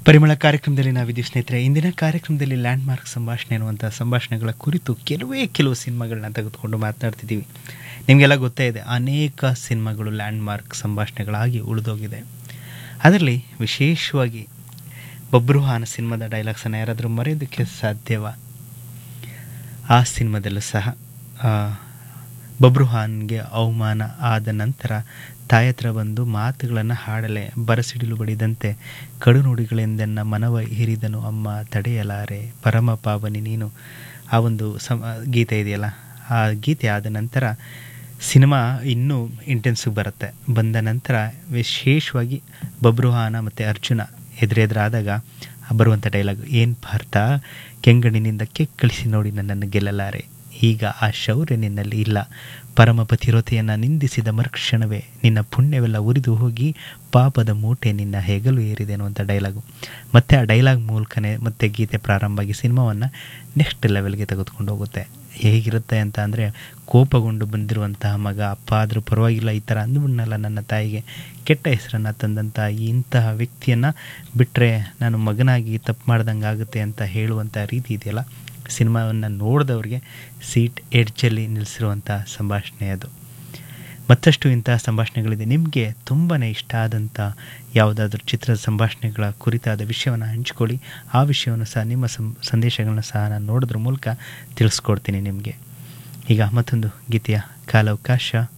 ಪರಿಮಳ ಕಾರ್ಯಕ್ರಮದಲ್ಲಿ ನಾವಿದ್ದೀವಿ ಸ್ನೇಹಿತರೆ ಇಂದಿನ ಕಾರ್ಯಕ್ರಮದಲ್ಲಿ ಲ್ಯಾಂಡ್ ಮಾರ್ಕ್ ಸಂಭಾಷಣೆ ಅನ್ನುವಂಥ ಸಂಭಾಷಣೆಗಳ ಕುರಿತು ಕೆಲವೇ ಕೆಲವು ಸಿನಿಮಾಗಳನ್ನ ತೆಗೆದುಕೊಂಡು ಮಾತನಾಡ್ತಿದ್ದೀವಿ ನಿಮಗೆಲ್ಲ ಗೊತ್ತೇ ಇದೆ ಅನೇಕ ಸಿನಿಮಾಗಳು ಲ್ಯಾಂಡ್ ಮಾರ್ಕ್ ಸಂಭಾಷಣೆಗಳಾಗಿ ಉಳಿದೋಗಿದೆ ಅದರಲ್ಲಿ ವಿಶೇಷವಾಗಿ ಬಬ್ರುಹಾನ ಸಿನಿಮಾದ ಡೈಲಾಗ್ಸನ್ನು ಯಾರಾದರೂ ಮರೆಯೋದಕ್ಕೆ ಸಾಧ್ಯವ ಆ ಸಿನಿಮಾದಲ್ಲೂ ಸಹ ಆ, ಬಬ್ರುಹಾನ್ಗೆ ಅವಮಾನ ಆದ ನಂತರ ತಾಯಿ ಹತ್ರ ಬಂದು ಮಾತುಗಳನ್ನು ಹಾಡಲೆ ಬರಸಿಡಿಲು ಬಡಿದಂತೆ ಕಡು ನುಡಿಗಳೆಂದೆನ್ನ ಮನವ ಹಿರಿದನು ಅಮ್ಮ ತಡೆಯಲಾರೆ ಪರಮ ಪಾವನಿ ನೀನು ಆ ಒಂದು ಸಮ ಗೀತೆ ಇದೆಯಲ್ಲ ಆ ಗೀತೆ ಆದ ನಂತರ ಸಿನಿಮಾ ಇನ್ನೂ ಇಂಟೆನ್ಸಿಗೆ ಬರುತ್ತೆ ಬಂದ ನಂತರ ವಿಶೇಷವಾಗಿ ಬಬ್ರುಹಾನ ಮತ್ತು ಅರ್ಜುನ ಎದುರೆದುರಾದಾಗ ಬರುವಂಥ ಡೈಲಾಗ್ ಏನು ಭಾರತ ಕೆಂಗಣ್ಣಿನಿಂದ ಕೆಕ್ಕಳಿಸಿ ನೋಡಿ ನನ್ನನ್ನು ಗೆಲ್ಲಲಾರೆ ಈಗ ಆ ಶೌರ್ಯ ನಿನ್ನಲ್ಲಿ ಇಲ್ಲ ಪರಮ ಪತಿರೋತೆಯನ್ನು ನಿಂದಿಸಿದ ಮರುಕ್ಷಣವೇ ನಿನ್ನ ಪುಣ್ಯವೆಲ್ಲ ಉರಿದು ಹೋಗಿ ಪಾಪದ ಮೂಟೆ ನಿನ್ನ ಹೆಗಲು ಏರಿದೆ ಅನ್ನುವಂಥ ಡೈಲಾಗು ಮತ್ತು ಆ ಡೈಲಾಗ್ ಮೂಲಕನೇ ಮತ್ತೆ ಗೀತೆ ಪ್ರಾರಂಭ ಆಗಿ ಸಿನಿಮಾವನ್ನು ನೆಕ್ಸ್ಟ್ ಲೆವೆಲ್ಗೆ ತೆಗೆದುಕೊಂಡು ಹೋಗುತ್ತೆ ಹೇಗಿರುತ್ತೆ ಅಂತ ಅಂದರೆ ಕೋಪಗೊಂಡು ಬಂದಿರುವಂತಹ ಮಗ ಅಪ್ಪ ಆದರೂ ಪರವಾಗಿಲ್ಲ ಈ ಥರ ಅಂದ್ಬಿಡ್ನಲ್ಲ ನನ್ನ ತಾಯಿಗೆ ಕೆಟ್ಟ ಹೆಸರನ್ನು ತಂದಂಥ ಇಂತಹ ವ್ಯಕ್ತಿಯನ್ನು ಬಿಟ್ಟರೆ ನಾನು ಮಗನಾಗಿ ತಪ್ಪು ಮಾಡ್ದಂಗೆ ಆಗುತ್ತೆ ಅಂತ ಹೇಳುವಂಥ ರೀತಿ ಇದೆಯಲ್ಲ ಸಿನಿಮಾವನ್ನು ನೋಡಿದವ್ರಿಗೆ ಸೀಟ್ ಎಡ್ಜಲ್ಲಿ ನಿಲ್ಲಿಸಿರುವಂಥ ಸಂಭಾಷಣೆ ಅದು ಮತ್ತಷ್ಟು ಇಂತಹ ಸಂಭಾಷಣೆಗಳಿದೆ ನಿಮಗೆ ತುಂಬಾ ಇಷ್ಟ ಆದಂಥ ಯಾವುದಾದ್ರೂ ಚಿತ್ರದ ಸಂಭಾಷಣೆಗಳ ಕುರಿತಾದ ವಿಷಯವನ್ನು ಹಂಚ್ಕೊಳ್ಳಿ ಆ ವಿಷಯವನ್ನು ಸಹ ನಿಮ್ಮ ಸಂ ಸಂದೇಶಗಳನ್ನ ಸಹ ನಾನು ನೋಡೋದ್ರ ಮೂಲಕ ತಿಳಿಸ್ಕೊಡ್ತೀನಿ ನಿಮಗೆ ಈಗ ಮತ್ತೊಂದು ಗೀತೆಯ ಕಾಲಾವಕಾಶ